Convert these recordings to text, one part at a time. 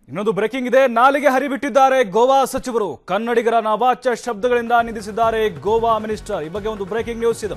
ಇನ್ನೊಂದು ಬ್ರೇಕಿಂಗ್ ಇದೆ ನಾಲಿಗೆ ಹರಿಬಿಟ್ಟಿದ್ದಾರೆ ಗೋವಾ ಸಚಿವರು ಕನ್ನಡಿಗರ ನವಾಚ್ಯ ಶಬ್ದಗಳಿಂದ ನಿಂದಿಸಿದ್ದಾರೆ ಗೋವಾ ಮಿನಿಸ್ಟರ್ ಈ ಬಗ್ಗೆ ಒಂದು ಬ್ರೇಕಿಂಗ್ ನ್ಯೂಸ್ ಇದು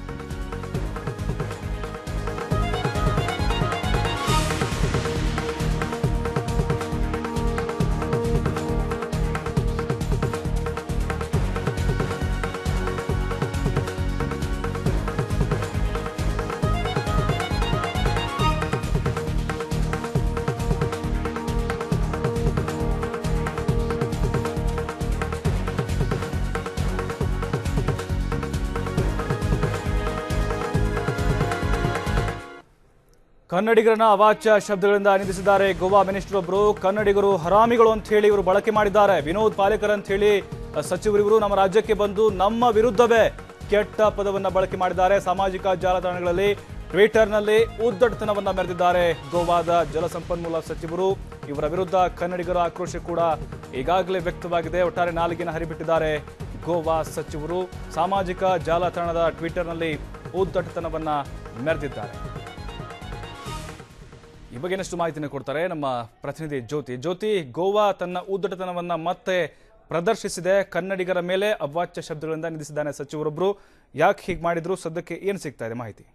ಕನ್ನಡಿಗರನ್ನ ಅವಾಚ್ಯ ಶಬ್ದಗಳಿಂದ ನಿಂದಿಸಿದ್ದಾರೆ ಗೋವಾ ಮಿನಿಸ್ಟರ್ ಒಬ್ಬರು ಕನ್ನಡಿಗರು ಹರಾಮಿಗಳು ಅಂತ ಹೇಳಿ ಇವರು ಬಳಕೆ ಮಾಡಿದ್ದಾರೆ ವಿನೋದ್ ಪಾಲೇಕರ್ ಅಂತ ಹೇಳಿ ಸಚಿವರಿವರು ನಮ್ಮ ರಾಜ್ಯಕ್ಕೆ ಬಂದು ನಮ್ಮ ವಿರುದ್ಧವೇ ಕೆಟ್ಟ ಪದವನ್ನ ಬಳಕೆ ಮಾಡಿದ್ದಾರೆ ಸಾಮಾಜಿಕ ಜಾಲತಾಣಗಳಲ್ಲಿ ಟ್ವಿಟರ್ನಲ್ಲಿ ಉದ್ದಟತನವನ್ನ ಮೆರೆದಿದ್ದಾರೆ ಗೋವಾದ ಜಲಸಂಪನ್ಮೂಲ ಸಚಿವರು ಇವರ ವಿರುದ್ಧ ಕನ್ನಡಿಗರ ಆಕ್ರೋಶ ಕೂಡ ಈಗಾಗಲೇ ವ್ಯಕ್ತವಾಗಿದೆ ಒಟ್ಟಾರೆ ನಾಲಿಗೆನ ಹರಿಬಿಟ್ಟಿದ್ದಾರೆ ಗೋವಾ ಸಚಿವರು ಸಾಮಾಜಿಕ ಜಾಲತಾಣದ ಟ್ವಿಟರ್ನಲ್ಲಿ ಉದ್ದಟತನವನ್ನ ಮೆರೆದಿದ್ದಾರೆ ಈ ಬಗ್ಗೆ ಇನ್ನಷ್ಟು ಮಾಹಿತಿನ ಕೊಡ್ತಾರೆ ನಮ್ಮ ಪ್ರತಿನಿಧಿ ಜ್ಯೋತಿ ಜ್ಯೋತಿ ಗೋವಾ ತನ್ನ ಉದ್ದಟತನವನ್ನ ಮತ್ತೆ ಪ್ರದರ್ಶಿಸಿದೆ ಕನ್ನಡಿಗರ ಮೇಲೆ ಅವಾಚ್ಯ ಶಬ್ದಗಳಿಂದ ನಿಂದಿಸಿದ್ದಾನೆ ಸಚಿವರೊಬ್ಬರು ಯಾಕೆ ಹೀಗೆ ಮಾಡಿದ್ರು ಸದ್ಯಕ್ಕೆ ಏನು ಸಿಗ್ತಾ ಇದೆ ಮಾಹಿತಿ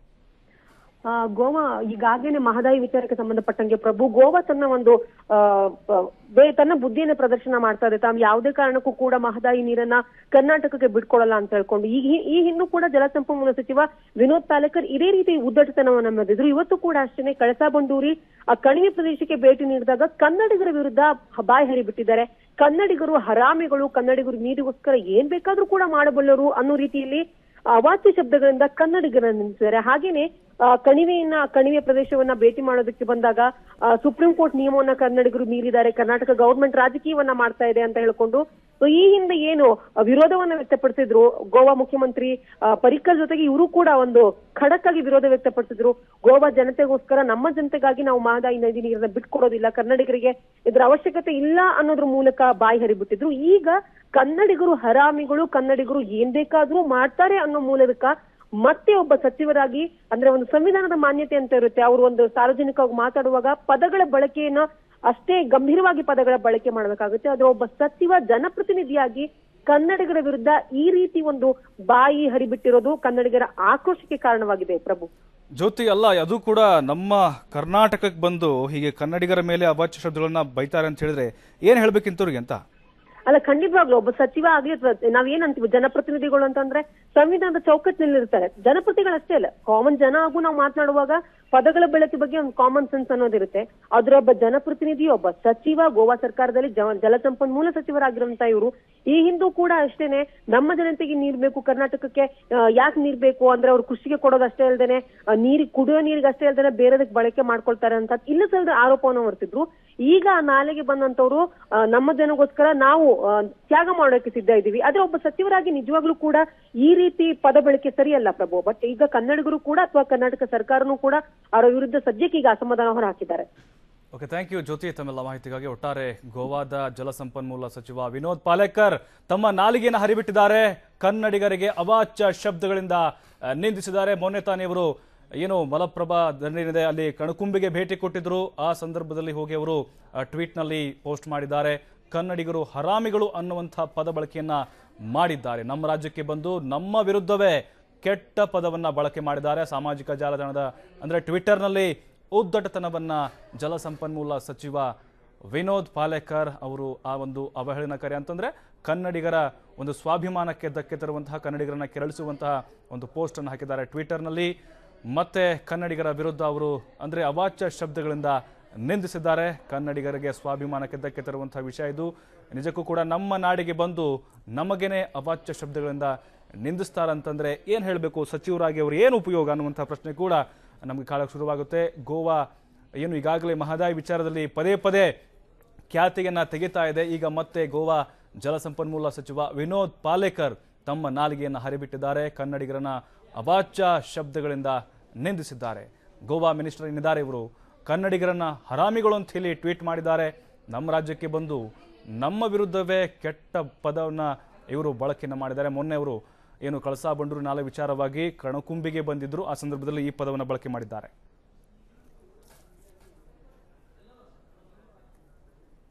ಆ, ಗೋವಾ ಈಗಾಗಲೇ ಮಹದಾಯಿ ವಿಚಾರಕ್ಕೆ ಸಂಬಂಧಪಟ್ಟಂಗೆ ಪ್ರಭು ಗೋವಾ ತನ್ನ ಒಂದು ಆ, ಪ- ಬೇ- ತನ್ನ ಬುದ್ಧಿಯನ್ನ ಪ್ರದರ್ಶನ ಮಾಡ್ತಾ ಇದೆ ತಾವು ಯಾವುದೇ ಕಾರಣಕ್ಕೂ ಕೂಡ ಮಹದಾಯಿ ನೀರನ್ನ ಕರ್ನಾಟಕಕ್ಕೆ ಬಿಟ್ಕೊಡಲ್ಲ ಅಂತ ಹೇಳ್ಕೊಂಡು ಈ ಹಿ- ಈ ಹಿಂದೂ ಕೂಡ ಜಲಸಂಪನ್ಮೂಲ ಸಚಿವ ವಿನೋದ್ ಪಾಲೇಕರ್ ಇದೇ ರೀತಿ ಉದ್ದಟತನವನ್ನ ಮೆರೆದಿದ್ರು ಇವತ್ತು ಕೂಡ ಅಷ್ಟೇ ಕಳಸಾ ಬಂಡೂರಿ ಆ ಕಣಿವೆ ಪ್ರದೇಶಕ್ಕೆ ಭೇಟಿ ನೀಡಿದಾಗ ಕನ್ನಡಿಗರ ವಿರುದ್ಧ ಬಾಯಿ ಹರಿಬಿಟ್ಟಿದ್ದಾರೆ ಕನ್ನಡಿಗರು ಹರಾಮಿಗಳು ಕನ್ನಡಿಗರು ನೀರಿಗೋಸ್ಕರ ಏನ್ ಬೇಕಾದ್ರೂ ಕೂಡ ಮಾಡಬಲ್ಲರು ಅನ್ನೋ ರೀತಿಯಲ್ಲಿ ಅವಾಚ್ಯ ಶಬ್ದಗಳಿಂದ ಕನ್ನಡಿಗರನ್ನು ನಿಲ್ಲಿಸಿದ್ದಾರೆ ಹಾಗೇನೆ ಆ, ಕಣಿವೆಯನ್ನ ಕಣಿವೆ ಪ್ರದೇಶವನ್ನ ಭೇಟಿ ಮಾಡೋದಕ್ಕೆ ಬಂದಾಗ ಆ, ಸುಪ್ರೀಂ ಕೋರ್ಟ್ ನಿಯಮವನ್ನ ಕನ್ನಡಿಗರು ಮೀರಿದ್ದಾರೆ ಕರ್ನಾಟಕ ಗವರ್ಮೆಂಟ್ ರಾಜಕೀಯವನ್ನ ಮಾಡ್ತಾ ಇದೆ ಅಂತ ಹೇಳ್ಕೊಂಡು ಸೊ ಈ ಹಿಂದೆ ಏನು ಆ, ವಿರೋಧವನ್ನ ವ್ಯಕ್ತಪಡಿಸಿದ್ರು ಗೋವಾ ಮುಖ್ಯಮಂತ್ರಿ ಆ, ಪರಿಕ್ಕರ್ ಜೊತೆಗೆ ಇವರು ಕೂಡ ಒಂದು ಖಡಕ್ ಆಗಿ ವಿರೋಧ ವ್ಯಕ್ತಪಡಿಸಿದ್ರು ಗೋವಾ ಜನತೆಗೋಸ್ಕರ ನಮ್ಮ ಜನತೆಗಾಗಿ ನಾವು ಮಹದಾಯಿ ನದಿ ನೀರನ್ನ ಬಿಟ್ಕೊಡೋದಿಲ್ಲ ಕನ್ನಡಿಗರಿಗೆ ಇದರ ಅವಶ್ಯಕತೆ ಇಲ್ಲ ಅನ್ನೋದ್ರ ಮೂಲಕ ಬಾಯಿ ಹರಿಬಿಟ್ಟಿದ್ರು ಈಗ ಕನ್ನಡಿಗರು ಹರಾಮಿಗಳು ಕನ್ನಡಿಗರು ಏನ್ ಬೇಕಾದ್ರೂ ಮಾಡ್ತಾರೆ ಅನ್ನೋ ಮೂಲಕ ಮತ್ತೆ ಒಬ್ಬ ಸಚಿವರಾಗಿ ಅಂದ್ರೆ ಒಂದು ಸಂವಿಧಾನದ ಮಾನ್ಯತೆ ಅಂತ ಇರುತ್ತೆ ಅವರು ಒಂದು ಸಾರ್ವಜನಿಕವಾಗಿ ಮಾತಾಡುವಾಗ ಪದಗಳ ಬಳಕೆಯನ್ನ ಅಷ್ಟೇ ಗಂಭೀರವಾಗಿ ಪದಗಳ ಬಳಕೆ ಮಾಡಬೇಕಾಗುತ್ತೆ ಆದ್ರೆ ಒಬ್ಬ ಸಚಿವ ಜನಪ್ರತಿನಿಧಿಯಾಗಿ ಕನ್ನಡಿಗರ ವಿರುದ್ಧ ಈ ರೀತಿ ಒಂದು ಬಾಯಿ ಹರಿಬಿಟ್ಟಿರೋದು ಕನ್ನಡಿಗರ ಆಕ್ರೋಶಕ್ಕೆ ಕಾರಣವಾಗಿದೆ ಪ್ರಭು ಜ್ಯೋತಿ ಅಲ್ಲ ಅದು ಕೂಡ ನಮ್ಮ ಕರ್ನಾಟಕಕ್ಕೆ ಬಂದು ಹೀಗೆ ಕನ್ನಡಿಗರ ಮೇಲೆ ಅವಾಚ್ಯ ಶಬ್ದಗಳನ್ನ ಬೈತಾರೆ ಅಂತ ಹೇಳಿದ್ರೆ ಏನ್ ಹೇಳ್ಬೇಕಿಂತವ್ರಿಗೆ ಅಂತ ಅಲ್ಲ ಖಂಡಿತವಾಗ್ಲೂ ಒಬ್ಬ ಸಚಿವ ಆಗ್ಲಿ ಅಥವಾ ನಾವೇನಂತೀವಿ ಜನಪ್ರತಿನಿಧಿಗಳು ಅಂತಂದ್ರೆ ಸಂವಿಧಾನದ ಚೌಕಟ್ಟಿನಲ್ಲಿ ಇರ್ತಾರೆ ಜನಪ್ರತಿಗಳಷ್ಟೇ ಅಲ್ಲ ಕಾಮನ್ ಜನ ಹಾಗೂ ನಾವು ಮಾತನಾಡುವಾಗ ಪದಗಳ ಬಳಕೆ ಬಗ್ಗೆ ಒಂದು ಕಾಮನ್ ಸೆನ್ಸ್ ಅನ್ನೋದಿರುತ್ತೆ ಅದ್ರ ಒಬ್ಬ ಜನಪ್ರತಿನಿಧಿ ಒಬ್ಬ ಸಚಿವ ಗೋವಾ ಸರ್ಕಾರದಲ್ಲಿ ಜ- ಜಲಸಂಪನ್ಮೂಲ ಸಚಿವರಾಗಿರುವಂತ ಇವರು ಈ ಹಿಂದೂ ಕೂಡ ಅಷ್ಟೇನೆ ನಮ್ಮ ಜನತೆಗೆ ನೀರ್ ಬೇಕು ಕರ್ನಾಟಕಕ್ಕೆ ಯಾಕೆ ನೀರ್ ಬೇಕು ಅಂದ್ರೆ ಅವ್ರು ಕೃಷಿಗೆ ಕೊಡೋದಷ್ಟೇ ಅಲ್ದೇನೆ ಆ, ನೀರಿಗೆ ಕುಡಿಯೋ ನೀರಿಗೆ ಅಷ್ಟೇ ಅಲ್ದೇನೆ ಬೇರೆದಕ್ಕೆ ಬಳಕೆ ಮಾಡ್ಕೊಳ್ತಾರೆ ಅಂತ ಇಲ್ಲ ಸಲ್ಲದ ಆರೋಪವನ್ನು ಹೊರ್ತಿದ್ರು ಈಗ ಆ ನಾಲೆಗೆ ಬಂದಂತವ್ರು ಆ, ನಮ್ಮ ಜನಗೋಸ್ಕರ ನಾವು ಆ, ತ್ಯಾಗ ಮಾಡೋಕೆ ಸಿದ್ಧ ಇದ್ದೀವಿ ಆದ್ರೆ ಒಬ್ಬ ಸಚಿವರಾಗಿ ನಿಜವಾಗ್ಲೂ ಕೂಡ ಈ ರೀತಿ ಪದ ಬಳಕೆ ಸರಿಯಲ್ಲ ಪ್ರಭು ಬಟ್ ಈಗ ಕನ್ನಡಿಗರು ಕೂಡ ಅಥವಾ ಕರ್ನಾಟಕ ಸರ್ಕಾರನೂ ಕೂಡ ಅವರ ವಿರುದ್ಧ ಸದ್ಯಕ್ಕೆ ಈಗ ಅಸಮಾಧಾನ ಹೊರ ಹಾಕಿದ್ದಾರೆ ಓಕೆ ಥ್ಯಾಂಕ್ ಯು ಜ್ಯೋತಿ ತಮ್ಮೆಲ್ಲ ಮಾಹಿತಿಗಾಗಿ ಒಟ್ಟಾರೆ ಗೋವಾದ ಜಲಸಂಪನ್ಮೂಲ ಸಚಿವ ವಿನೋದ್ ಪಾಲೇಕರ್ ತಮ್ಮ ನಾಲಿಗೆಯನ್ನು ಹರಿಬಿಟ್ಟಿದ್ದಾರೆ ಕನ್ನಡಿಗರಿಗೆ ಅವಾಚ್ಯ ಶಬ್ದಗಳಿಂದ ಆ, ನಿಂದಿಸಿದ್ದಾರೆ ಮೊನ್ನೆ ತಾನೇ ಇವರು ಏನು ಮಲಪ್ರಭಾ ದಂಡೇನಿದೆ ಅಲ್ಲಿ ಕಣಕುಂಬಿಗೆ ಭೇಟಿ ಕೊಟ್ಟಿದ್ರು ಆ ಸಂದರ್ಭದಲ್ಲಿ ಹೋಗಿ ಅವರು ಆ, ಟ್ವೀಟ್ನಲ್ಲಿ ಪೋಸ್ಟ್ ಮಾಡಿದ್ದಾರೆ ಕನ್ನಡಿಗರು ಹರಾಮಿಗಳು ಅನ್ನುವಂಥ ಪದ ಬಳಕೆಯನ್ನ ಮಾಡಿದ್ದಾರೆ ನಮ್ಮ ರಾಜ್ಯಕ್ಕೆ ಬಂದು ನಮ್ಮ ವಿರುದ್ಧವೇ ಕೆಟ್ಟ ಪದವನ್ನ ಬಳಕೆ ಮಾಡಿದ್ದಾರೆ ಸಾಮಾಜಿಕ ಜಾಲತಾಣದ ಅಂದ್ರೆ ಟ್ವಿಟರ್ನಲ್ಲಿ ಉದ್ದಟತನವನ್ನ ಜಲಸಂಪನ್ಮೂಲ ಸಚಿವ ವಿನೋದ್ ಪಾಲೇಕರ್ ಅವರು ಆ ಒಂದು ಅವಹೇಳನಕಾರಿ ಅಂತಂದ್ರೆ ಕನ್ನಡಿಗರ ಒಂದು ಸ್ವಾಭಿಮಾನಕ್ಕೆ ಧಕ್ಕೆ ತರುವಂತಹ ಕನ್ನಡಿಗರನ್ನ ಕೆರಳಿಸುವಂತಹ ಒಂದು ಪೋಸ್ಟ್ ಅನ್ನು ಹಾಕಿದ್ದಾರೆ ಟ್ವಿಟರ್ನಲ್ಲಿ ಮತ್ತೆ ಕನ್ನಡಿಗರ ವಿರುದ್ಧ ಅವರು ಅಂದ್ರೆ ಅವಾಚ್ಯ ಶಬ್ದಗಳಿಂದ ನಿಂದಿಸಿದ್ದಾರೆ ಕನ್ನಡಿಗರಿಗೆ ಸ್ವಾಭಿಮಾನಕ್ಕೆ ಧಕ್ಕೆ ತರುವಂತಹ ವಿಷಯ ಇದು ನಿಜಕ್ಕೂ ಕೂಡ ನಮ್ಮ ನಾಡಿಗೆ ಬಂದು ನಮಗೇನೆ ಅವಾಚ್ಯ ಶಬ್ದಗಳಿಂದ ನಿಂದಿಸ್ತಾರಂತಂದ್ರೆ ಏನು ಹೇಳಬೇಕು ಸಚಿವರಾಗಿ ಅವರು ಏನು ಉಪಯೋಗ ಅನ್ನುವಂಥ ಪ್ರಶ್ನೆ ಕೂಡ ನಮಗೆ ಕಾಳಕ್ಕೆ ಶುರುವಾಗುತ್ತೆ ಗೋವಾ ಏನು ಈಗಾಗಲೇ ಮಹದಾಯಿ ವಿಚಾರದಲ್ಲಿ ಪದೇ ಪದೇ ಖ್ಯಾತಿಯನ್ನ ತೆಗಿತಾ ಇದೆ ಈಗ ಮತ್ತೆ ಗೋವಾ ಜಲಸಂಪನ್ಮೂಲ ಸಚಿವ ವಿನೋದ್ ಪಾಲೇಕರ್ ತಮ್ಮ ನಾಲಿಗೆಯನ್ನು ಹರಿಬಿಟ್ಟಿದ್ದಾರೆ ಕನ್ನಡಿಗರನ್ನ ಅವಾಚ್ಯ ಶಬ್ದಗಳಿಂದ ನಿಂದಿಸಿದ್ದಾರೆ ಗೋವಾ ಮಿನಿಸ್ಟರ್ ಏನಿದ್ದಾರೆ ಇವರು ಕನ್ನಡಿಗರನ್ನ ಹರಾಮಿಗಳು ಅಂತ ಹೇಳಿ ಟ್ವೀಟ್ ಮಾಡಿದ್ದಾರೆ ನಮ್ಮ ರಾಜ್ಯಕ್ಕೆ ಬಂದು ನಮ್ಮ ವಿರುದ್ಧವೇ ಕೆಟ್ಟ ಪದವನ್ನ ಇವರು ಬಳಕೆಯನ್ನು ಮಾಡಿದ್ದಾರೆ ಮೊನ್ನೆ ಅವರು ಏನು ಕಳಸಾ ಬಂಡೂರು ನಾಲೆ ವಿಚಾರವಾಗಿ ಕಣಕುಂಬಿಗೆ ಬಂದಿದ್ರು ಆ ಸಂದರ್ಭದಲ್ಲಿ ಈ ಪದವನ್ನು ಬಳಕೆ ಮಾಡಿದ್ದಾರೆ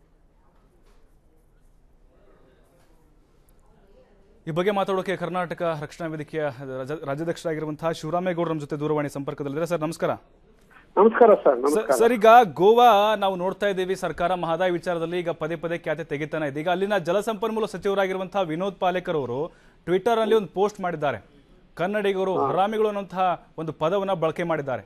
ಈ ಬಗ್ಗೆ ಮಾತಾಡೋಕೆ ಕರ್ನಾಟಕ ರಕ್ಷಣಾ ವೇದಿಕೆಯ ರಾಜ- ರಾಜ್ಯಾಧ್ಯಕ್ಷರಾಗಿರುವಂತಹ ಶಿವರಾಮೇಗೌಡರ ನಮ್ಮ ಜೊತೆ ದೂರವಾಣಿ ಸಂಪರ್ಕದಲ್ಲಿದ್ದಾರೆ ಸರ್ ನಮಸ್ಕಾರ ನಮಸ್ಕಾರ ಸರ್ ಸ- ನಮಸ್ಕಾರ ಸರ್ ಈಗ ಗೋವಾ ನಾವು ನೋಡ್ತಾ ಇದ್ದೀವಿ ಸರ್ಕಾರ ಮಹದಾಯಿ ವಿಚಾರದಲ್ಲಿ ಈಗ ಪದೇ ಪದೇ ಖ್ಯಾತೆ ತೆಗಿತಾನೆ ಇದೆ ಈಗ ಅಲ್ಲಿನ ಜಲಸಂಪನ್ಮೂಲ ಸಚಿವರಾಗಿರುವಂತಹ ವಿನೋದ್ ಪಾಲೇಕರ್ ಅವರು ಟ್ವಿಟರ್ ಅಲ್ಲಿ ಒಂದು ಪೋಸ್ಟ್ ಮಾಡಿದ್ದಾರೆ ಕನ್ನಡಿಗರು ಹರಾಮಿಗಳು ಅನ್ನುವಂತಹ ಒಂದು ಪದವನ್ನ ಬಳಕೆ ಮಾಡಿದ್ದಾರೆ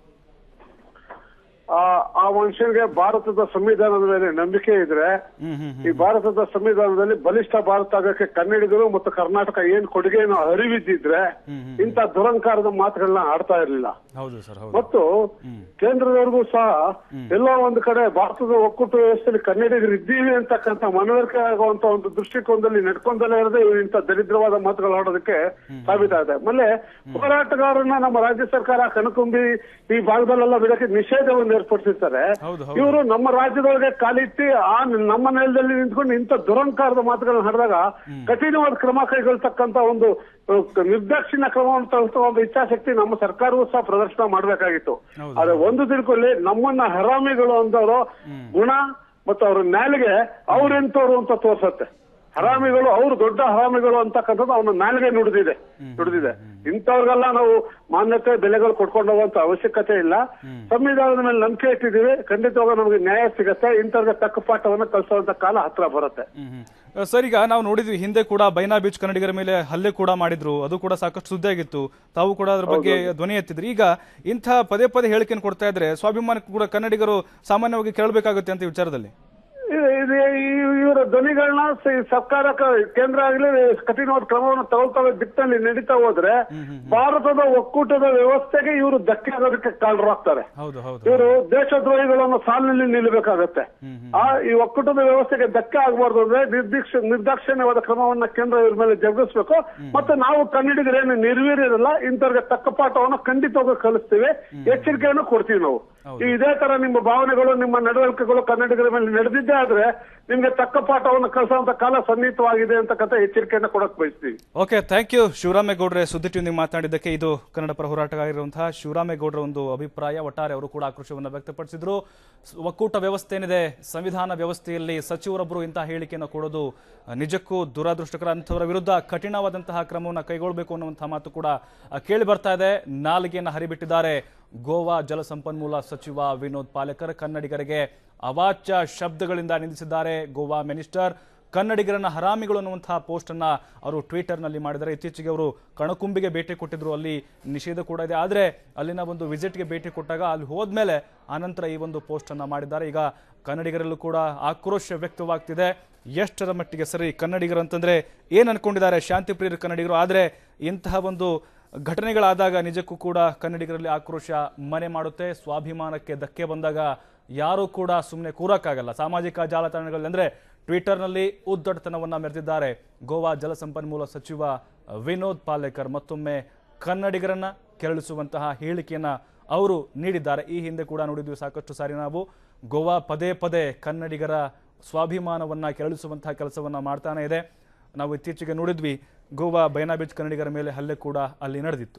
ಆ ಆ ಮನುಷ್ಯನಿಗೆ ಭಾರತದ ಸಂವಿಧಾನದ ಮೇಲೆ ನಂಬಿಕೆ ಇದ್ರೆ ಹ್ಮ್ ಹ್ಮ್ ಈ ಭಾರತದ ಸಂವಿಧಾನದಲ್ಲಿ ಬಲಿಷ್ಠ ಭಾರತ ಆಗಕ್ಕೆ ಕನ್ನಡಿಗರು ಮತ್ತು ಕರ್ನಾಟಕ ಏನ್ ಕೊಡುಗೆಯನ್ನು ಅರಿವಿದ್ದಿದ್ರೆ ಇಂಥ ದುರಂಕಾರದ ಮಾತುಗಳನ್ನ ಆಡ್ತಾ ಇರಲಿಲ್ಲ ಹೌದು ಸರ್ ಹೌದು ಮತ್ತು ಕೇಂದ್ರದವರೆಗೂ ಸಹ ಎಲ್ಲೋ ಒಂದು ಕಡೆ ಭಾರತದ ಒಕ್ಕೂಟ ವ್ಯವಸ್ಥೆಯಲ್ಲಿ ಕನ್ನಡಿಗರು ಇದ್ದೀವಿ ಅಂತಕ್ಕಂಥ ಮನವರಿಕೆ ಆಗುವಂತ ಒಂದು ದೃಷ್ಟಿಕೋನದಲ್ಲಿ ನಡ್ಕೊಂಡಲೇ ಇರದೆ ಇವ್ರು ಇಂಥ ದರಿದ್ರವಾದ ಮಾತುಗಳು ಆಡೋದಕ್ಕೆ ಸಾಬೀತಾಗಿದೆ ಆಮೇಲೆ ಹೋರಾಟಗಾರನ್ನ ನಮ್ಮ ರಾಜ್ಯ ಸರ್ಕಾರ ಕಣಕುಂಬಿ ಈ ಭಾಗದಲ್ಲೆಲ್ಲ ಬಿಡಕ್ಕೆ ನಿಷೇಧವನ್ನು ಏರ್ಪಡಿಸಿರ್ತಾರೆ ಹೌದು, ಹೌದು. ಇವರು ನಮ್ಮ ರಾಜ್ಯದೊಳಗೆ ಕಾಲಿಟ್ಟಿ ಆ ನಮ್ಮ ನೆಲದಲ್ಲಿ ನಿಂತ್ಕೊಂಡು ಇಂಥ ದುರಂಕಾರದ ಮಾತುಗಳನ್ನ ಹರಿದಾಗ ಕಠಿಣವಾದ ಕ್ರಮ ಕೈಗೊಳ್ತಕ್ಕಂತ ಒಂದು ಅಹ್, ನಿರ್ದಾಕ್ಷಿಣ್ಯ ಕ್ರಮವನ್ನು ತಗೊಳ್ತಾ ಒಂದು ಇಚ್ಛಾಶಕ್ತಿ ನಮ್ಮ ಸರ್ಕಾರವೂ ಸಹ ಪ್ರದರ್ಶನ ಮಾಡಬೇಕಾಗಿತ್ತು ಹೌದು. ಆದ್ರೆ ಒಂದು ತಿಳ್ಕೊಳ್ಳಿ ನಮ್ಮನ್ನ ಹರಾಮಿಗಳು ಅಂದವರು ಗುಣ ಮತ್ತು ಅವ್ರ ನಾಲಿಗೆ ಅವ್ರೆಂತವ್ರು ಅಂತ ತೋರ್ಸತ್ತೆ ಹರಾಮಿಗಳು ಅವ್ರು ದೊಡ್ಡ ಹರಾಮಿಗಳು ಅಂತಕ್ಕಂಥದ್ದು ಅವನ ನಾಲಿಗೆ ನುಡಿದಿದೆ ನುಡಿದಿದೆ ಇಂಥವ್ರಿಗೆಲ್ಲ ನಾವು ಮಾನ್ಯತೆ ಬೆಲೆಗಳು ಕೊಟ್ಕೊಂಡು ಹೋಗುವಂತ ಅವಶ್ಯಕತೆ ಇಲ್ಲ ಸಂವಿಧಾನದ ಮೇಲೆ ನಂಬಿಕೆ ಇಟ್ಟಿದ್ದೀವಿ ಖಂಡಿತವಾಗ ನಮಗೆ ನ್ಯಾಯ ಸಿಗತ್ತೆ ಇಂಥವ್ರಿಗೆ ತಕ್ಕ ಪಾಠವನ್ನ ಕಲಿಸುವಂತ ಕಾಲ ಹತ್ರ ಬರುತ್ತೆ ಹ್ಮ್ ಹ್ಮ್. ಅಹ್, ಸರ್ ಈಗ ನಾವು ನೋಡಿದ್ವಿ ಹಿಂದೆ ಕೂಡ ಬೈನಾ ಬೀಚ್ ಕನ್ನಡಿಗರ ಮೇಲೆ ಹಲ್ಲೆ ಕೂಡ ಮಾಡಿದ್ರು ಅದು ಕೂಡ ಸಾಕಷ್ಟು ಸುದ್ದಿ ಆಗಿತ್ತು ತಾವು ಕೂಡ ಅದ್ರ ಬಗ್ಗೆ ಧ್ವನಿ ಎತ್ತಿದ್ರಿ ಈಗ ಇಂಥ ಪದೇ ಪದೇ ಹೇಳಿಕೆಯನ್ನು ಕೊಡ್ತಾ ಇದ್ರೆ ಸ್ವಾಭಿಮಾನ ಕೂಡ ಕನ್ನಡಿಗರು ಸಾಮಾನ್ಯವಾಗಿ ಕೇಳಬೇಕಾಗುತ್ತೆ ಅಂತ ಈ ವಿಚಾರದಲ್ಲಿ ಇದು- ಇದು ಈ- ಇವರ ಧ್ವನಿಗಳನ್ನ ಸ- ಸರ್ಕಾರ ಕ- ಕೇಂದ್ರ ಆಗಲಿ ಕಠಿಣವಾದ ಕ್ರಮವನ್ನು ತಗೊಳ್ತಾ ದಿಕ್ಕಿನಲ್ಲಿ ನಡೀತಾ ಹೋದ್ರೆ ಭಾರತದ ಒಕ್ಕೂಟದ ವ್ಯವಸ್ಥೆಗೆ ಇವರು ಧಕ್ಕೆ ಆಗೋದಕ್ಕೆ ಕಾರಣರಾಗ್ತಾರೆ ಹೌದು ಹೌದು ಇವರು ದೇಶದ್ರೋಹಿಗಳನ್ನು ಸಾಲಿನಲ್ಲಿ ನಿಲ್ಲಬೇಕಾಗತ್ತೆ ಆ ಈ ಒಕ್ಕೂಟದ ವ್ಯವಸ್ಥೆಗೆ ಧಕ್ಕೆ ಆಗಬಾರ್ದು ಅಂದ್ರೆ ನಿರ್ದಿಕ್ಷ ನಿರ್ದಾಕ್ಷಿಣ್ಯವಾದ ಕ್ರಮವನ್ನ ಕೇಂದ್ರ ಇವ್ರ ಮೇಲೆ ಜರುಗಿಸ್ಬೇಕು ಮತ್ತೆ ನಾವು ಕನ್ನಡಿಗರೇನು ನಿರ್ವೀರ್ಯರಲ್ಲ ಇಂಥವ್ರಿಗೆ ತಕ್ಕ ಪಾಠವನ್ನು ಖಂಡಿತವಾಗಿ ಕಲಿಸ್ತೀವಿ ಎಚ್ಚರಿಕೆಯನ್ನು ಕೊಡ್ತೀವಿ ನಾವು ಈ ಇದೇ ತರ ನಿಮ್ಮ ಭಾವನೆಗಳು ನಿಮ್ಮ ನಡವಳಿಕೆಗಳು ಕನ್ನಡಿಗರ ಮೇಲೆ ನಡೆದಿದ್ದೇ ಆದ್ರೆ ನಿಮ್ಗೆ ತಕ್ಕ ಪಾಠವನ್ನು ಕಲಿಸುವಂತ ಕಾಲ ಸನ್ನಿಹಿತವಾಗಿದೆ ಅಂತಕ್ಕಂಥ ಎಚ್ಚರಿಕೆಯನ್ನು ಕೊಡಕ್ ಬಯಸ್ತೀವಿ ಓಕೆ ಥ್ಯಾಂಕ್ ಯು ಶಿವರಾಮೇಗೌಡ್ರೆ ಸುದ್ದಿ ಟಿವಿಗೆ ಮಾತನಾಡಿದ್ದಕ್ಕೆ ಇದು ಕನ್ನಡ ಪರ ಹೋರಾಟಗಾರರಿರುವಂತಹ ಶಿವರಾಮೇಗೌಡರ ಒಂದು ಅಭಿಪ್ರಾಯ ಒಟ್ಟಾರೆ ಅವರು ಕೂಡ ಆಕ್ರೋಶವನ್ನು ವ್ಯಕ್ತಪಡಿಸಿದ್ರು ಸ್- ಒಕ್ಕೂಟ ವ್ಯವಸ್ಥೆ ಏನಿದೆ ಸಂವಿಧಾನ ವ್ಯವಸ್ಥೆಯಲ್ಲಿ ಸಚಿವರೊಬ್ಬರು ಇಂತಹ ಹೇಳಿಕೆಯನ್ನು ಕೊಡೋದು ಅಹ್, ನಿಜಕ್ಕೂ ದುರಾದೃಷ್ಟಕರ ಅಂಥವರ ವಿರುದ್ಧ ಕಠಿಣವಾದಂತಹ ಕ್ರಮವನ್ನು ಕೈಗೊಳ್ಳಬೇಕು ಅನ್ನುವಂತಹ ಮಾತು ಕೂಡ ಅಹ್, ಕೇಳಿ ಬರ್ತಾ ಇದೆ ನಾಲಿಗೆಯನ್ನು ಹರಿಬಿಟ್ಟಿದ್ದಾರೆ ಗೋವಾ ಜಲಸಂಪನ್ಮೂಲ ಸಚಿವ ವಿನೋದ್ ಪಾಲೇಕರ್ ಕನ್ನಡಿಗರಿಗೆ ಅವಾಚ್ಯ ಶಬ್ದಗಳಿಂದ ನಿಂದಿಸಿದ್ದಾರೆ ಗೋವಾ ಮಿನಿಸ್ಟರ್ ಕನ್ನಡಿಗರನ್ನ ಹರಾಮಿಗಳು ಅನ್ನುವಂತಹ ಪೋಸ್ಟ್ ಅನ್ನ ಅವರು ಟ್ವಿಟರ್ ನಲ್ಲಿ ಮಾಡಿದ್ದಾರೆ ಇತ್ತೀಚೆಗೆ ಅವರು ಕಣಕುಂಬಿಗೆ ಭೇಟಿ ಕೊಟ್ಟಿದ್ರು ಅಲ್ಲಿ ನಿಷೇಧ ಕೂಡ ಇದೆ ಆದ್ರೆ ಅಲ್ಲಿನ ಒಂದು ವಿಸಿಟ್ಗೆ ಭೇಟಿ ಕೊಟ್ಟಾಗ ಅಲ್ಲಿ ಹೋದ್ಮೇಲೆ ಆನಂತರ ಈ ಒಂದು ಪೋಸ್ಟ್ ಅನ್ನ ಮಾಡಿದ್ದಾರೆ ಈಗ ಕನ್ನಡಿಗರಲ್ಲೂ ಕೂಡ ಆಕ್ರೋಶ ವ್ಯಕ್ತವಾಗ್ತಿದೆ ಎಷ್ಟರ ಮಟ್ಟಿಗೆ ಸರಿ ಕನ್ನಡಿಗರು ಅಂತಂದ್ರೆ ಏನ್ ಅನ್ಕೊಂಡಿದ್ದಾರೆ ಶಾಂತಿ ಪ್ರಿಯರು ಕನ್ನಡಿಗರು ಆದ್ರೆ ಇಂತಹ ಒಂದು ಘಟನೆಗಳಾದಾಗ ನಿಜಕ್ಕೂ ಕೂಡ ಕನ್ನಡಿಗರಲ್ಲಿ ಆಕ್ರೋಶ ಮನೆ ಮಾಡುತ್ತೆ ಸ್ವಾಭಿಮಾನಕ್ಕೆ ಧಕ್ಕೆ ಬಂದಾಗ ಯಾರೂ ಕೂಡ ಸುಮ್ಮನೆ ಕೂರಕ್ಕಾಗಲ್ಲ ಸಾಮಾಜಿಕ ಜಾಲತಾಣಗಳಲ್ಲಿ ಅಂದ್ರೆ ಟ್ವಿಟರ್ನಲ್ಲಿ ಉದ್ದಟತನವನ್ನ ಮೆರೆದಿದ್ದಾರೆ ಗೋವಾ ಜಲಸಂಪನ್ಮೂಲ ಸಚಿವ ವಿನೋದ್ ಪಾಲೇಕರ್ ಮತ್ತೊಮ್ಮೆ ಕನ್ನಡಿಗರನ್ನ ಕೆರಳಿಸುವಂತಹ ಹೇಳಿಕೆಯನ್ನ ಅವರು ನೀಡಿದ್ದಾರೆ ಈ ಹಿಂದೆ ಕೂಡ ನೋಡಿದ್ವಿ ಸಾಕಷ್ಟು ಸಾರಿ ನಾವು ಗೋವಾ ಪದೇ ಪದೇ ಕನ್ನಡಿಗರ ಸ್ವಾಭಿಮಾನವನ್ನ ಕೆರಳಿಸುವಂತಹ ಕೆಲಸವನ್ನ ಮಾಡ್ತಾನೆ ಇದೆ ನಾವು ಇತ್ತೀಚೆಗೆ ನೋಡಿದ್ವಿ ಗೋವಾ ಬೈನಾ ಬೀಚ್ ಕನ್ನಡಿಗರ ಮೇಲೆ ಹಲ್ಲೆ ಕೂಡ ಅಲ್ಲಿ ನಡೆದಿತ್ತು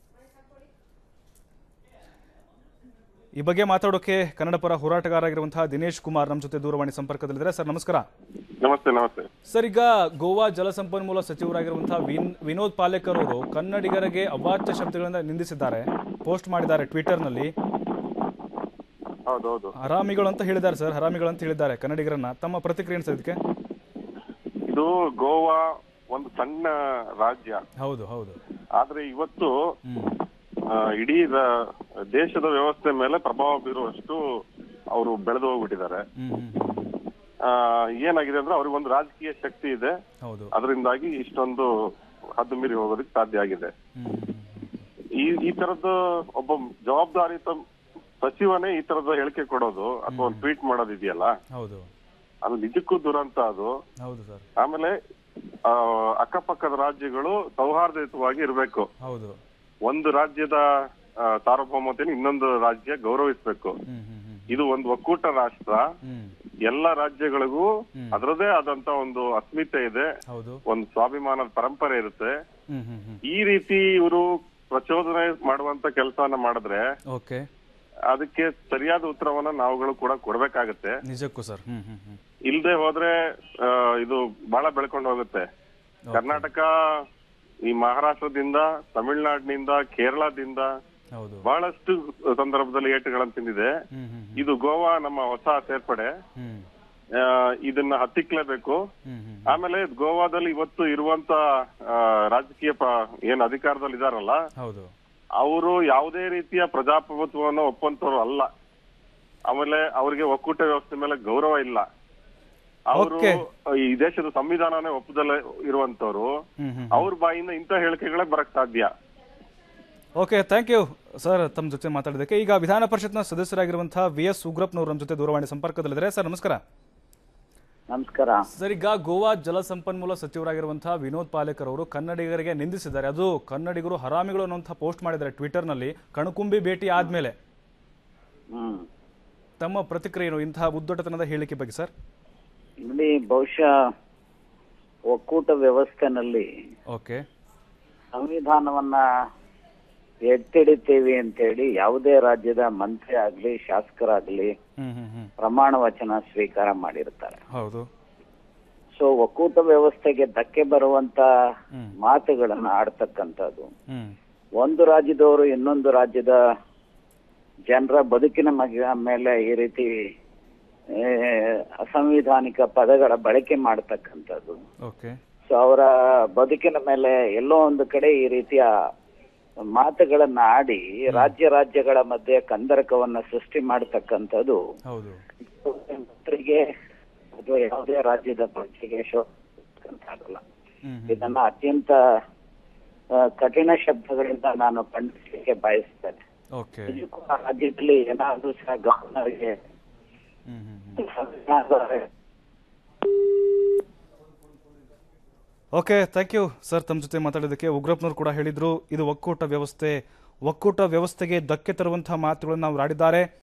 ಈ ಬಗ್ಗೆ ಮಾತಾಡೋಕೆ ಕನ್ನಡ ಪರ ಹೋರಾಟಗಾರರಾಗಿರುವಂತಹ ದಿನೇಶ್ ಕುಮಾರ್ ನಮ್ಮ ಜೊತೆ ದೂರವಾಣಿ ಸಂಪರ್ಕದಲ್ಲಿದ್ದಾರೆ ಸರ್ ನಮಸ್ಕಾರ ನಮಸ್ತೆ ನಮಸ್ತೆ ಸರ್ ಈಗ ಗೋವಾ ಜಲಸಂಪನ್ಮೂಲ ಸಚಿವರಾಗಿರುವಂತಹ ವಿನ್ ವಿನೋದ್ ಪಾಲೇಕರ್ ಅವರು ಕನ್ನಡಿಗರಿಗೆ ಅವಾಚ್ಯ ಶಬ್ದಗಳಿಂದ ನಿಂದಿಸಿದ್ದಾರೆ ಪೋಸ್ಟ್ ಮಾಡಿದ್ದಾರೆ ಟ್ವಿಟರ್ನಲ್ಲಿ ಹೌದೌದು ಹರಾಮಿಗಳು ಅಂತ ಹೇಳಿದ್ದಾರೆ ಸರ್ ಹರಾಮಿಗಳು ಅಂತ ಹೇಳಿದ್ದಾರೆ ಕನ್ನಡಿಗರನ್ನ ತಮ್ಮ ಪ್ರತಿಕ್ರಿಯೆ ಏನು ಸರ್ ಇದಕ್ಕೆ ಇದು ಗೋವಾ ಒಂದು ಸಣ್ಣ ರಾಜ್ಯ ಹೌದು ಹೌದು ಆದ್ರೆ ಇವತ್ತು ಹ್ಮ್ ಆ, ಇಡೀ ರ- ದೇಶದ ವ್ಯವಸ್ಥೆ ಮೇಲೆ ಪ್ರಭಾವ ಬೀರುವಷ್ಟು ಅವರು ಬೆಳೆದು ಹೋಗ್ಬಿಟ್ಟಿದ್ದಾರೆ ಹ್ಮ್ ಹ್ಮ್ ಹ್ಮ್. ಆ, ಏನಾಗಿದೆ ಅಂದ್ರೆ ಅವ್ರಿಗೆ ಒಂದು ರಾಜಕೀಯ ಶಕ್ತಿ ಇದೆ ಹೌದು ಅದರಿಂದಾಗಿ ಇಷ್ಟೊಂದು ಹದ್ದು ಮೀರಿ ಹೋಗೋದಕ್ಕೆ ಸಾಧ್ಯ ಆಗಿದೆ ಹ್ಮ್ ಹ್ಮ್ ಈ ಈ ತರದ್ದು ಒಬ್ಬ ಜವಾಬ್ದಾರಿತ ಸಚಿವನೇ ಈ ತರದ ಹೇಳಿಕೆ ಕೊಡೋದು ಅಥವಾ ಒಂದು ಟ್ವೀಟ್ ಮಾಡೋದು ಇದೆಯಲ್ಲ ಹೌದು ಅದು ನಿಜಕ್ಕೂ ದುರಂತ ಅದು ಹೌದು ಸರ್ ಆಮೇಲೆ ಆ, ಅಕ್ಕಪಕ್ಕದ ರಾಜ್ಯಗಳು ಸೌಹಾರ್ದಯುತವಾಗಿ ಇರಬೇಕು ಹೌದು ಒಂದು ರಾಜ್ಯದ ಆ, ಸಾರ್ವಭೌಮತೆಯನ್ನು ಇನ್ನೊಂದು ರಾಜ್ಯ ಗೌರವಿಸಬೇಕು ಹ್ಮ್ ಹ್ಮ್ ಹ್ಮ್ ಇದು ಒಂದು ಒಕ್ಕೂಟ ರಾಷ್ಟ್ರ ಹ್ಮ್ ಎಲ್ಲ ರಾಜ್ಯಗಳಿಗೂ ಅದರದೇ ಆದಂತ ಒಂದು ಅಸ್ಮಿತೆ ಇದೆ ಹೌದು ಒಂದು ಸ್ವಾಭಿಮಾನದ ಪರಂಪರೆ ಇರುತ್ತೆ ಹ್ಮ್ ಹ್ಮ್ ಹ್ಮ್ ಈ ರೀತಿ ಇವರು ಪ್ರಚೋದನೆ ಮಾಡುವಂತ ಕೆಲಸವನ್ನ ಮಾಡಿದ್ರೆ ಓಕೆ ಅದಕ್ಕೆ ಸರಿಯಾದ ಉತ್ತರವನ್ನ ನಾವುಗಳು ಕೂಡ ಕೊಡ್ಬೇಕಾಗತ್ತೆ ನಿಜಕ್ಕೂ ಸರ್ ಹ್ಮ್ ಹ್ಮ್ ಹ್ಮ್ ಇಲ್ದೆ ಹೋದ್ರೆ ಆ, ಇದು ಬಹಳ ಬೆಳ್ಕೊಂಡು ಹೋಗುತ್ತೆ ಕರ್ನಾಟಕ ಈ ಮಹಾರಾಷ್ಟ್ರದಿಂದ ತಮಿಳುನಾಡಿನಿಂದ ಕೇರಳದಿಂದ ಹೌದು ಬಹಳಷ್ಟು ಸಂದರ್ಭದಲ್ಲಿ ಏಟುಗಳನ್ನು ತಿಂದಿದೆ ಹ್ಮ್ ಹ್ಮ್ ಇದು ಗೋವಾ ನಮ್ಮ ಹೊಸ ಸೇರ್ಪಡೆ ಹ್ಮ್ ಆ, ಇದನ್ನ ಹತ್ತಿಕ್ಲೇಬೇಕು ಹ್ಮ್ ಹ್ಮ್ ಆಮೇಲೆ ಗೋವಾದಲ್ಲಿ ಇವತ್ತು ಇರುವಂತ ಆ, ರಾಜಕೀಯ ಪ- ಏನ್ ಅಧಿಕಾರದಲ್ಲಿ ಇದಾರಲ್ಲ ಹೌದು ಅವರು ಯಾವುದೇ ರೀತಿಯ ಪ್ರಜಾಪ್ರಭುತ್ವವನ್ನು ಒಪ್ಪಂತವ್ರು ಅಲ್ಲ ಆಮೇಲೆ ಅವರಿಗೆ ಒಕ್ಕೂಟ ವ್ಯವಸ್ಥೆ ಮೇಲೆ ಗೌರವ ಇಲ್ಲ ಅವರು Okay. ಈ ದೇಶದ ಸಂವಿಧಾನನೇ ಒಪ್ಪದಲ್ಲೇ ಇರುವಂತವ್ರು ಹ್ಮ್ ಹ್ಮ್ ಅವ್ರ ಬಾಯಿಂದ ಇಂಥ ಹೇಳಿಕೆಗಳೇ ಬರಕ್ ಸಾಧ್ಯ ಓಕೆ ಥ್ಯಾಂಕ್ ಯು ಸರ್ ತಮ್ಮ ಜೊತೆ ಮಾತಾಡೋದಕ್ಕೆ ಈಗ ವಿಧಾನ ಪರಿಷತ್ನ ಸದಸ್ಯರಾಗಿರುವಂತಹ ವಿ ಎಸ್ ಉಗ್ರಪ್ಪನವರು ನಮ್ಮ ಜೊತೆ ದೂರವಾಣಿ ಸಂಪರ್ಕದಲ್ಲಿದ್ದಾರೆ ಸರ್ ನಮಸ್ಕಾರ ನಮಸ್ಕಾರ ಸರ್ ಈಗ ಗೋವಾ ಜಲಸಂಪನ್ಮೂಲ ಸಚಿವರಾಗಿರುವಂತಹ ವಿನೋದ್ ಪಾಲೇಕರ್ ಅವರು ಕನ್ನಡಿಗರಿಗೆ ನಿಂದಿಸಿದ್ದಾರೆ ಅದು ಕನ್ನಡಿಗರು ಹರಾಮಿಗಳು ಅನ್ನುವಂಥ ಪೋಸ್ಟ್ ಮಾಡಿದ್ದಾರೆ ಟ್ವಿಟರ್ನಲ್ಲಿ ಕಣಕುಂಬಿ ಭೇಟಿ ಆದ್ಮೇಲೆ ಹ್ಮ್ ತಮ್ಮ ಪ್ರತಿಕ್ರಿಯೆ ಏನು ಇಂತಹ ಉದ್ದಟತನದ ಹೇಳಿಕೆ ಬಗ್ಗೆ ಸರ್ ನೋಡಿ ಬಹುಶಃ ಒಕ್ಕೂಟ ವ್ಯವಸ್ಥೆನಲ್ಲಿ ಓಕೆ ಸಂವಿಧಾನವನ್ನ ಎತ್ತಿಡಿತೀವಿ ಅಂತೇಳಿ ಯಾವುದೇ ರಾಜ್ಯದ ಮಂತ್ರಿ ಆಗ್ಲಿ ಶಾಸಕರಾಗ್ಲಿ ಹ್ಮ್ ಹ್ಮ್ ಹ್ಮ್ ಪ್ರಮಾಣ ವಚನ ಸ್ವೀಕಾರ ಮಾಡಿರ್ತಾರೆ ಹೌದು ಸೊ ಒಕ್ಕೂಟ ವ್ಯವಸ್ಥೆಗೆ ಧಕ್ಕೆ ಬರುವಂತ ಹ್ಮ್. ಮಾತುಗಳನ್ನ ಆಡ್ತಕ್ಕಂಥದ್ದು ಹ್ಮ್ ಒಂದು ರಾಜ್ಯದವರು ಇನ್ನೊಂದು ರಾಜ್ಯದ ಜನರ ಬದುಕಿನ ಮಗ ಮೇಲೆ ಈ ರೀತಿ ಆ, ಅಸಂವಿಧಾನಿಕ ಪದಗಳ ಬಳಕೆ ಮಾಡ್ತಕ್ಕಂಥದ್ದು ಓಕೆ ಸೊ ಅವರ ಬದುಕಿನ ಮೇಲೆ ಎಲ್ಲೋ ಒಂದು ಕಡೆ ಈ ರೀತಿಯ ಮಾತುಗಳನ್ನ ಆಡಿ ರಾಜ್ಯ ರಾಜ್ಯಗಳ ಮಧ್ಯೆ ಕಂದರಕವನ್ನ ಸೃಷ್ಟಿ ಮಾಡತಕ್ಕಂಥದ್ದು ಹೌದು ಮಂತ್ರಿಗೆ ಅಥವಾ ಯಾವುದೇ ರಾಜ್ಯದ ಪ್ರಜೆಗೆ ಶೋಭಾಗಲ್ಲ ಹ್ಮ್ ಹ್ಮ್ ಇದನ್ನ ಅತ್ಯಂತ ಆ, ಕಠಿಣ ಶಬ್ದಗಳಿಂದ ನಾನು ಖಂಡಿಸಲಿಕ್ಕೆ ಬಯಸ್ತೇನೆ ಓಕೆ ನಿಜಕ್ಕೂ ಆ ರಾಜ್ಯದಲ್ಲಿ ಏನಾದ್ರೂ ಸಹ ಗವರ್ನರ್ಗೆ ಹ್ಮ್ ಹ್ಮ್ ಹ್ಮ್ ಸಂವಿಧಾನದ ಓಕೆ ಥ್ಯಾಂಕ್ ಯು ಸರ್ ತಮ್ಮ ಜೊತೆ ಮಾತಾಡೋದಕ್ಕೆ ಉಗ್ರಪ್ಪನವರು ಕೂಡ ಹೇಳಿದ್ರು ಇದು ಒಕ್ಕೂಟ ವ್ಯವಸ್ಥೆ ಒಕ್ಕೂಟ ವ್ಯವಸ್ಥೆಗೆ ಧಕ್ಕೆ ತರುವಂತಹ ಮಾತುಗಳನ್ನು ನಾವು ಆಡಿದ್ದಾರೆ